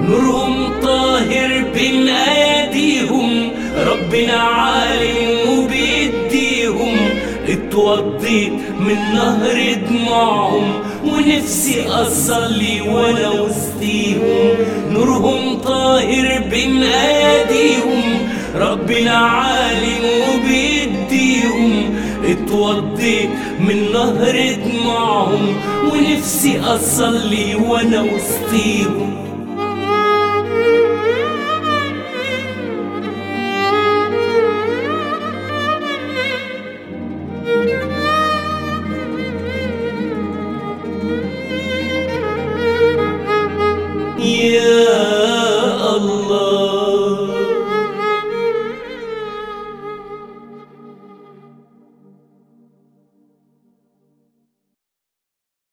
نورهم طاهر بين ايديهم ربنا عالم وبيديهم اتوضيت من نهر دموعهم ونفسي اصلي وانا وسطيهم نورهم طاهر بين ايديهم ربنا عالم وبيديهم اتوضيت من نهر دموعهم ونفسي اصلي وانا وسطيهم